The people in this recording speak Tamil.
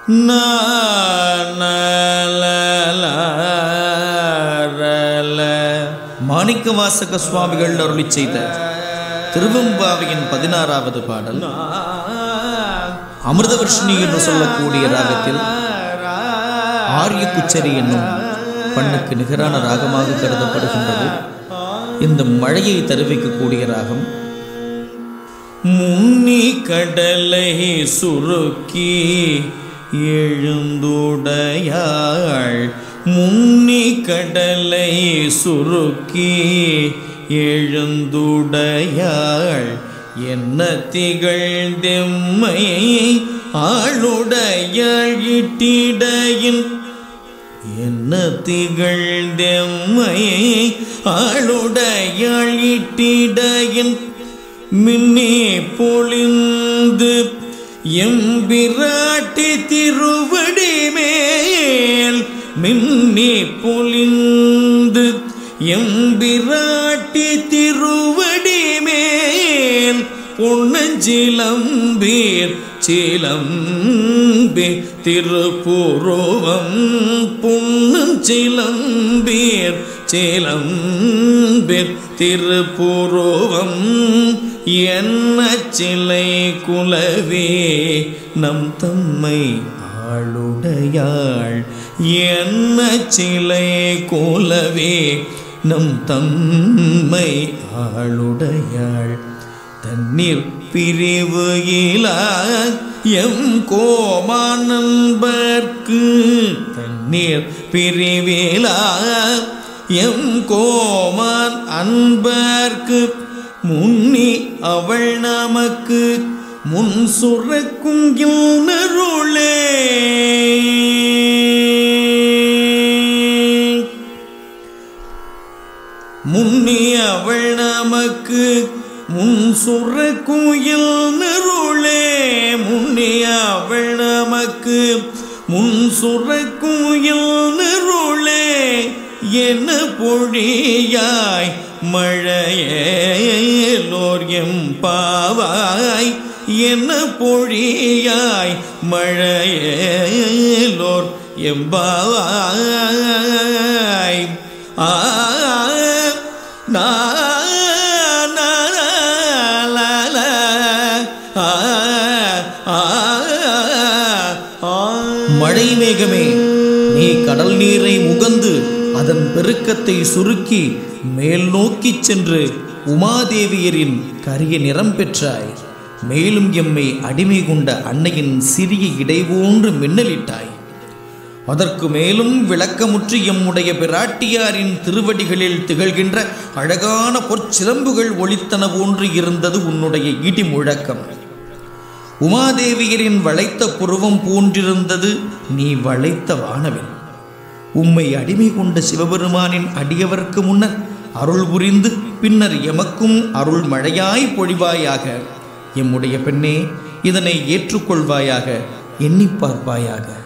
மாணிக்க வாசக சுவாமிகள் அருளி செய்த திருவெம்பாவையின் பதினாறாவது பாடல் அமிர்தவர்ஷினி என்று சொல்லக்கூடிய ராகத்தில் ஆரிய குச்சரி என்னும் பண்ணுக்கு நிகரான ராகமாக கருதப்படுகின்றது இந்த மழையை தருவிக்கக்கூடிய ராகம் முன்னி கடலை சுருக்கி எழுந்துடையாள் முன்னி கடலை சுருக்கி எழுந்துடையாள் என்ன திகழ்ந்தெம்மை ஆளுடையாள் இட்டிடையின் என்ன திகழ்ந்தெம்மையை ஆளுடையாள் இட்டிடையின் மின்னே பொழிந்து எம்பிராட்டி திருவடி மேல் மின்னே பொழிந்து எம்பிராட்டி திருவடி மேல் பொன்னஞ்சிலம்பீர் சிலம்பி திருப்புருவம் புன்னஞ்சிலம்பீர் சிலம்பீர் திருப்புருவம் என்ன சிலை குலவே நம் தம்மை ஆளுடையாள் என்ன சிலை குலவே நம் தம்மை ஆளுடையாள் தண்ணீர் பிரிவு இலா எம் கோமானன்பர்க்கு தண்ணீர் பிரிவிலா எம் கோமான் அன்பர்க்கு முன்னி அவள் நமக்கு முன் சுரக்கும் நருளே முன்னி அவள் நமக்கு முன் சுரக்குயில் நருளே முன்னி அவள் நமக்கு முன் சுரக்குயில் நருளே என்ன பொழியாய் மழையேலோர் எம் பாவாய் என்ன பொழியாய் மழையேலோர் எம்பாவாய் ஆ நா நா லா லா ஆ ஆ ஆ மழை மேகமே நீ கடல் நீரை முகந்து அதன் பெருக்கத்தை சுருக்கி மேல் நோக்கிச் சென்று உமாதேவியரின் கரிய நிறம் பெற்றாய் மேலும் எம்மை அடிமை கொண்ட அன்னையின் சிறிய இடைவோன்று மின்னலிட்டாய் அதற்கு மேலும் விளக்கமுற்று எம்முடைய பிராட்டியாரின் திருவடிகளில் திகழ்கின்ற அழகான பொற்சிலம்புகள் ஒளித்தன போன்று இருந்தது உன்னுடைய இடி முழக்கம் உமாதேவியரின் வளைத்த புருவம் போன்றிருந்தது நீ வளைத்த வானவில் உம்மை அடிமை கொண்ட சிவபெருமானின் அடியவர்க்கு முன்னர் அருள் புரிந்து பின்னர் எமக்கும் அருள் மழையாய் பொழிவாயாக எம்முடைய பெண்ணே இதனை ஏற்றுக்கொள்வாயாக எண்ணிப் பார்ப்பாயாக